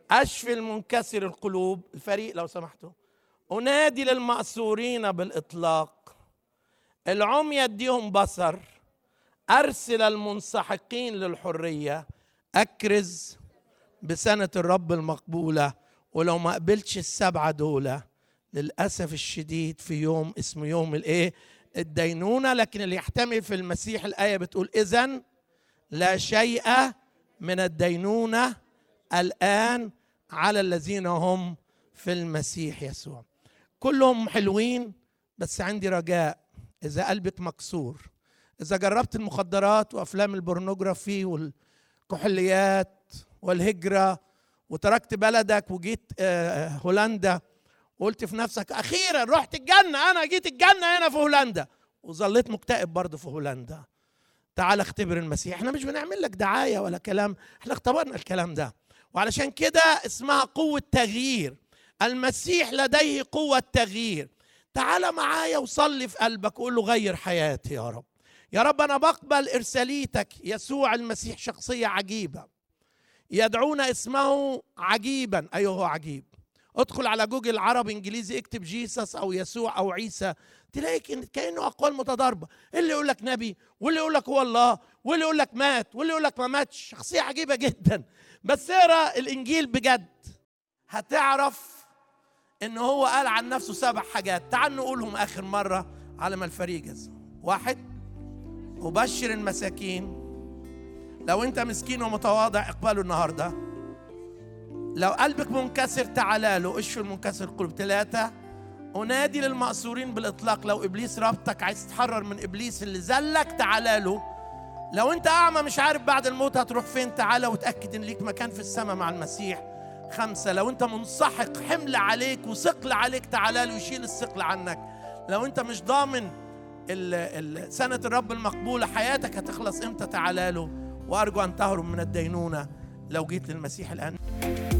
اشفي المنكسر القلوب الفريق لو سمحتوا انادي للمأسورين بالاطلاق العمي اديهم بصر ارسل المنسحقين للحريه اكرز بسنه الرب المقبوله ولو ما قبلتش السبعه دول للاسف الشديد في يوم اسمه يوم الايه الدينونه لكن اللي يحتمل في المسيح الايه بتقول اذا لا شيء من الدينونه الان على الذين هم في المسيح يسوع كلهم حلوين بس عندي رجاء اذا قلبك مكسور اذا جربت المخدرات وافلام البورنوجرافي والكحوليات والهجره وتركت بلدك وجيت آه، هولندا وقلت في نفسك اخيرا رحت الجنه انا جيت الجنه هنا في هولندا وظليت مكتئب برضه في هولندا تعال اختبر المسيح احنا مش بنعمل لك دعايه ولا كلام احنا اختبرنا الكلام ده وعلشان كده اسمها قوه تغيير المسيح لديه قوه تغيير تعال معايا وصلي في قلبك قول له غير حياتي يا رب يا رب انا بقبل ارساليتك يسوع المسيح شخصيه عجيبه يدعون اسمه عجيبا ايوه هو عجيب ادخل على جوجل عربي انجليزي اكتب جيسس او يسوع او عيسى تلاقي كانه اقوال متضاربه اللي يقول لك نبي واللي يقول لك هو الله واللي يقول لك مات واللي يقول لك ما ماتش شخصيه عجيبه جدا بس اقرا الانجيل بجد هتعرف ان هو قال عن نفسه سبع حاجات تعال نقولهم اخر مره على ما الفريق جز واحد أبشر المساكين لو أنت مسكين ومتواضع اقبله النهارده لو قلبك منكسر تعالى له اشفي المنكسر القلوب ثلاثة أنادي للمأسورين بالإطلاق لو إبليس ربطك عايز تتحرر من إبليس اللي زلك تعالى له لو أنت أعمى مش عارف بعد الموت هتروح فين تعالى وتأكد إن ليك مكان في السماء مع المسيح خمسة لو أنت منسحق حمل عليك وثقل عليك تعالى له يشيل الثقل عنك لو أنت مش ضامن سنة الرب المقبولة حياتك هتخلص إمتى تعالى له وأرجو أن تهرب من الدينونة لو جيت للمسيح الآن